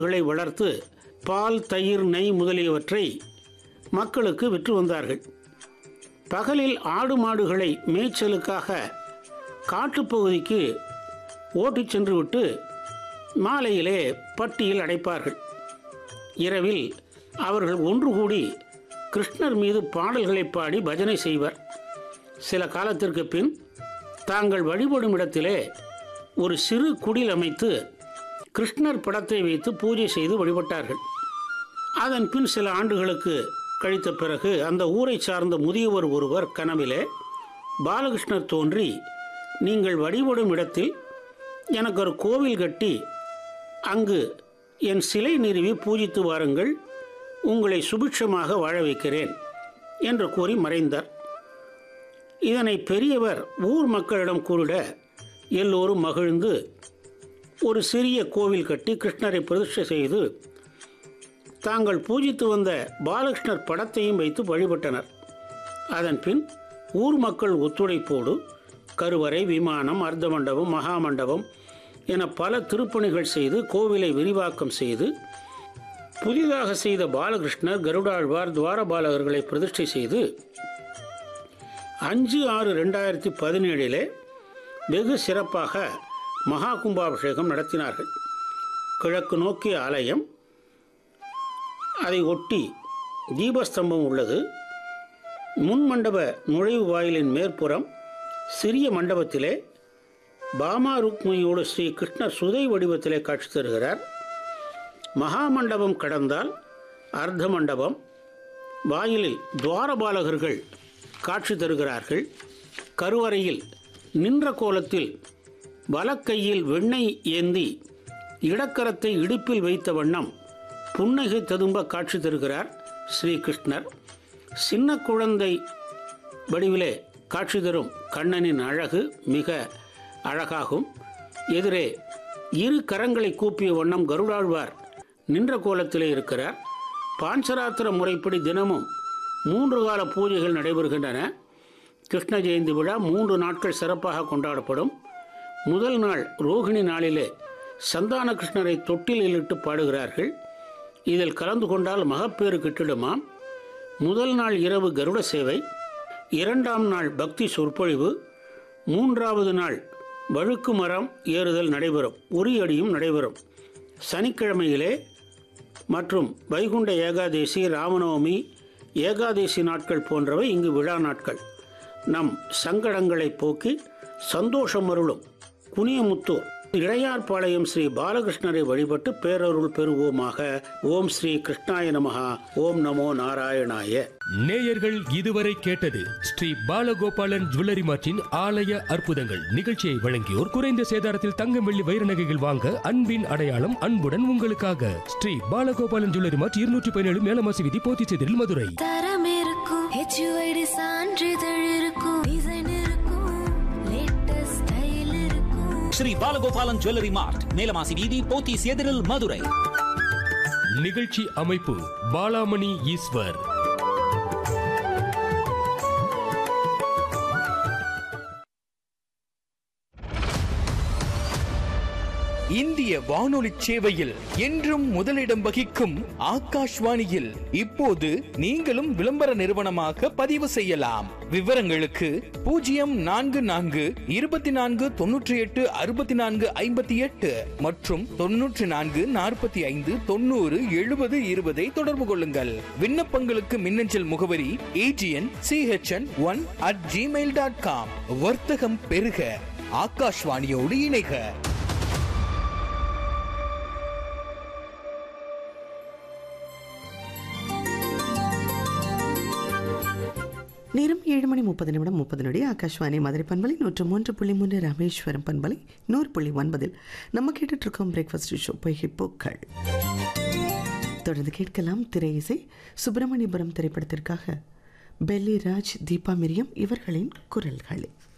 களை வளர்த்து பால் தயிர் நெய் முதலியவற்றை மக்களுக்கு விற்று வந்தார்கள் பகலில் ஆடு மாடுகளை மேய்ச்சலுக்காக காட்டுப்பகுதிக்கு ஓட்டிச் சென்றுவிட்டு மாலையிலே பட்டியில் அடைப்பார்கள் இரவில் அவர்கள் ஒன்று கூடி கிருஷ்ணர் மீது பாடல்களை பாடி பஜனை செய்வர் சில காலத்திற்கு பின் தாங்கள் வழிபடும் இடத்திலே ஒரு சிறு குடில் அமைத்து கிருஷ்ணர் படத்தை வைத்து பூஜை செய்து வழிபட்டார்கள் அதன் பின் சில ஆண்டுகளுக்கு கழித்த பிறகு அந்த ஊரை சார்ந்த முதியவர் ஒருவர் கனவிலே பாலகிருஷ்ணர் தோன்றி நீங்கள் வழிபடும் இடத்தில் எனக்கு ஒரு கோவில் கட்டி அங்கு என் சிலை நிறுவி பூஜித்து வாருங்கள் உங்களை சுபிட்சமாக வாழ வைக்கிறேன் என்று கூறி மறைந்தார் இதனை பெரியவர் ஊர் மக்களிடம் கூறிட எல்லோரும் மகிழ்ந்து ஒரு சிறிய கோவில் கட்டி கிருஷ்ணரை பிரதிஷ்டை செய்து தாங்கள் பூஜித்து வந்த பாலகிருஷ்ணர் படத்தையும் வைத்து வழிபட்டனர் அதன் பின் ஊர் மக்கள் ஒத்துழைப்போடு கருவறை விமானம் அர்த்த மண்டபம் மகாமண்டபம் என பல திருப்பணிகள் செய்து கோவிலை விரிவாக்கம் செய்து புதிதாக செய்த பாலகிருஷ்ணர் கருடாழ்வார் துவாரபாலகர்களை பிரதிஷ்டை செய்து அஞ்சு ஆறு ரெண்டாயிரத்தி பதினேழிலே வெகு சிறப்பாக மகா கும்பாபிஷேகம் நடத்தினார்கள் கிழக்கு நோக்கிய ஆலயம் அதை ஒட்டி தீபஸ்தம்பம் உள்ளது முன் மண்டப நுழைவு வாயிலின் மேற்புறம் சிறிய மண்டபத்திலே பாமா ருக்மியோடு ஸ்ரீ கிருஷ்ணர் சுதை வடிவத்திலே காட்சி தருகிறார் மகா மண்டபம் கடந்தால் அர்த்த மண்டபம் வாயிலில் துவாரபாலகர்கள் காட்சி தருகிறார்கள் கருவறையில் நின்ற கோலத்தில் வலக்கையில் வெண்ணெய் ஏந்தி இடக்கரத்தை இடுப்பில் வைத்த வண்ணம் புன்னகை ததும்ப காட்சி தருகிறார் ஸ்ரீகிருஷ்ணர் சின்ன குழந்தை வடிவிலே காட்சி தரும் கண்ணனின் அழகு மிக அழகாகும் எதிரே இரு கரங்களை கூப்பிய வண்ணம் கருடாழ்வார் நின்ற கோலத்திலே இருக்கிறார் பாஞ்சராத்திர முறைப்படி தினமும் மூன்று கால பூஜைகள் நடைபெறுகின்றன கிருஷ்ண ஜெயந்தி விழா மூன்று நாட்கள் சிறப்பாக கொண்டாடப்படும் முதல் நாள் ரோகிணி நாளிலே சந்தான கிருஷ்ணரை தொட்டிலில் இட்டு பாடுகிறார்கள் இதில் கலந்து கொண்டால் மகப்பேறு கிட்டிடுமாம் முதல் நாள் இரவு கருட சேவை இரண்டாம் நாள் பக்தி சொற்பொழிவு மூன்றாவது நாள் வழுக்கு மரம் ஏறுதல் நடைபெறும் உரியடியும் நடைபெறும் சனிக்கிழமையிலே மற்றும் வைகுண்ட ஏகாதேசி ராமநவமி ஏகாதேசி நாட்கள் போன்றவை இங்கு விழா நாட்கள் நம் சங்கடங்களை போக்கி சந்தோஷம் அருளும் குனியமுத்தூர் இளையார்பாளையம் ஸ்ரீ பாலகிருஷ்ணரை வழிபட்டு பேரருள் பெறுவோமாக ஓம் ஸ்ரீ கிருஷ்ணாய நமகா ஓம் நமோ நாராயணாய நேயர்கள் இதுவரை கேட்டது ஸ்ரீ பாலகோபாலன் ஜுவல்லரி மார்ட்டின் ஆலய அற்புதங்கள் நிகழ்ச்சியை வழங்கியோர் குறைந்த சேதாரத்தில் தங்கம் வெள்ளி வைர நகைகள் வாங்க அன்பின் அடையாளம் அன்புடன் உங்களுக்காக ஸ்ரீ பாலகோபாலன் ஜுவல்லரி மார்ட் இருநூற்றி பதினேழு மேலமாசி விதி போத்திச்செதிரில் மதுரை தரம் இருக்கும் ஹெச்யூஐடி சான்றிதழ் இருக்கும் டிசைன் இருக்கும் லேட்டஸ்ட் ஸ்டைல் இருக்கும் ஸ்ரீ பாலகோபாலன் ஜுவல்லரி மார்ட் மேலமாசி வீதி போத்தீஸ் எதிரில் மதுரை நிகழ்ச்சி அமைப்பு பாலாமணி ஈஸ்வர் இந்திய வானொலி சேவையில் என்றும் முதலிடம் வகிக்கும் ஆகாஷ்வாணியில் இப்போது நீங்களும் விளம்பர நிறுவனமாக பதிவு செய்யலாம் விவரங்களுக்கு பூஜ்ஜியம் நான்கு நான்கு இருபத்தி நான்கு தொன்னூற்றி எட்டு அறுபத்தி நான்கு ஐம்பத்தி எட்டு மற்றும் தொன்னூற்றி நான்கு நாற்பத்தி ஐந்து தொண்ணூறு எழுபது இருபதை தொடர்பு கொள்ளுங்கள் விண்ணப்பங்களுக்கு மின்னஞ்சல் முகவரி AGN CHN one at gmail dot com வர்த்தகம் பெருக ஆகாஷ்வாணியோடு இணைக நேரம் ஏழு மணி முப்பது நிமிடம் முப்பது நொடி ஆகாஷ்வாணி மதுரை பண்பலை நூற்று மூன்று புள்ளி மூன்று ராமேஸ்வரம் பண்பலை நூறு புள்ளி ஒன்பதில் நம்ம கேட்டுட்டு இருக்கோம் பிரேக்ஃபாஸ்ட் ஷோ பொய்கை பூக்கள் தொடர்ந்து கேட்கலாம் திரை இசை சுப்பிரமணியபுரம் திரைப்படத்திற்காக பெல்லி ராஜ் தீபா மிரியம் இவர்களின் குரல்களில்